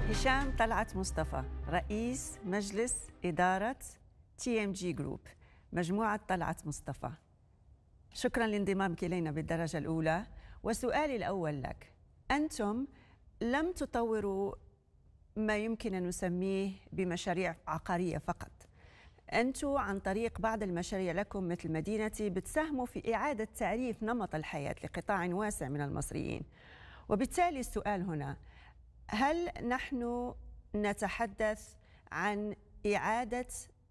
هشام طلعت مصطفى رئيس مجلس إدارة تي ام جي جروب مجموعة طلعت مصطفى شكرا لانضمامك إلينا بالدرجة الأولى وسؤالي الأول لك أنتم لم تطوروا ما يمكن أن نسميه بمشاريع عقارية فقط أنتم عن طريق بعض المشاريع لكم مثل مدينتي بتساهموا في إعادة تعريف نمط الحياة لقطاع واسع من المصريين وبالتالي السؤال هنا هل نحن نتحدث عن إعادة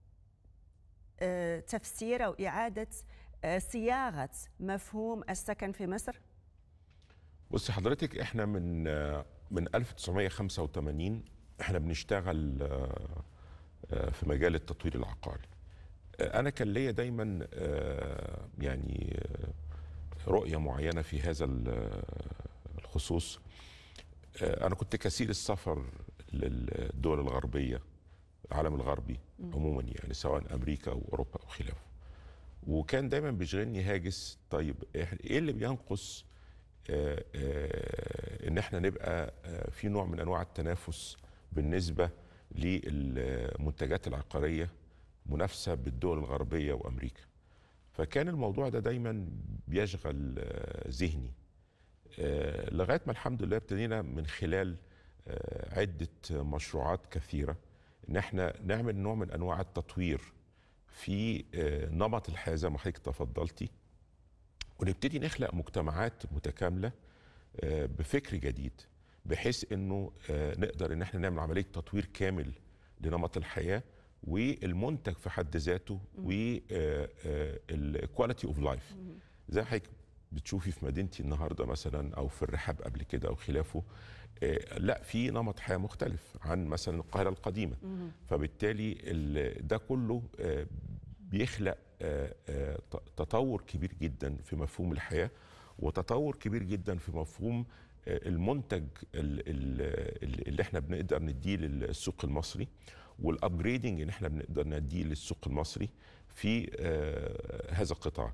آه، تفسير أو إعادة آه، صياغة مفهوم السكن في مصر؟ بصي حضرتك احنا من آه، من 1985 احنا بنشتغل في مجال التطوير العقاري. انا كان ليا دايما يعني رؤيه معينه في هذا الخصوص آه، انا كنت كثير السفر للدول الغربيه العالم الغربي عموما يعني سواء امريكا واوروبا او خلافه وكان دايما بيشغلني هاجس طيب ايه اللي بينقص آه، آه، ان احنا نبقى في نوع من انواع التنافس بالنسبه للمنتجات العقاريه منافسه بالدول الغربيه وامريكا فكان الموضوع ده دايما بيشغل ذهني آه، لغايه ما الحمد لله ابتدينا من خلال آه، عده مشروعات كثيره ان احنا نعمل نوع من انواع التطوير في آه، نمط الحياه زي ما حضرتك تفضلتي ونبتدي نخلق مجتمعات متكامله بفكر جديد بحيث انه نقدر ان احنا نعمل عمليه تطوير كامل لنمط الحياه والمنتج في حد ذاته والكواليتي اوف لايف زي حضرتك بتشوفي في مدينتي النهارده مثلا او في الرحاب قبل كده او خلافه آه، لا في نمط حياه مختلف عن مثلا القاهره القديمه فبالتالي ده كله آه، بيخلق آه، تطور كبير جدا في مفهوم الحياه وتطور كبير جدا في مفهوم المنتج اللي احنا بنقدر نديه للسوق المصري والابجريدنج اللي احنا بنقدر نديه للسوق المصري في هذا القطاع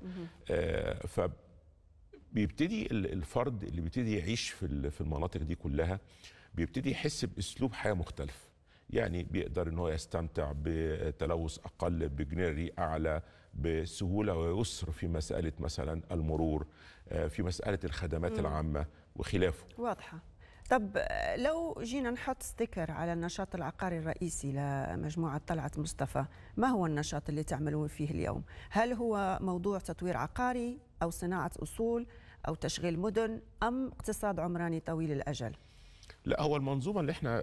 بيبتدي الفرد اللي بيبتدي يعيش في في المناطق دي كلها بيبتدي يحس باسلوب حياه مختلف يعني بيقدر ان هو يستمتع بتلوث اقل بجنري اعلى بسهوله ويسر في مساله مثلا المرور آه، في مساله الخدمات العامه وخلافه واضحه طب لو جينا نحط ستيكر على النشاط العقاري الرئيسي لمجموعة طلعت مصطفى ما هو النشاط اللي تعملون فيه اليوم؟ هل هو موضوع تطوير عقاري أو صناعة أصول أو تشغيل مدن أم اقتصاد عمراني طويل الأجل؟ لا هو المنظومة اللي احنا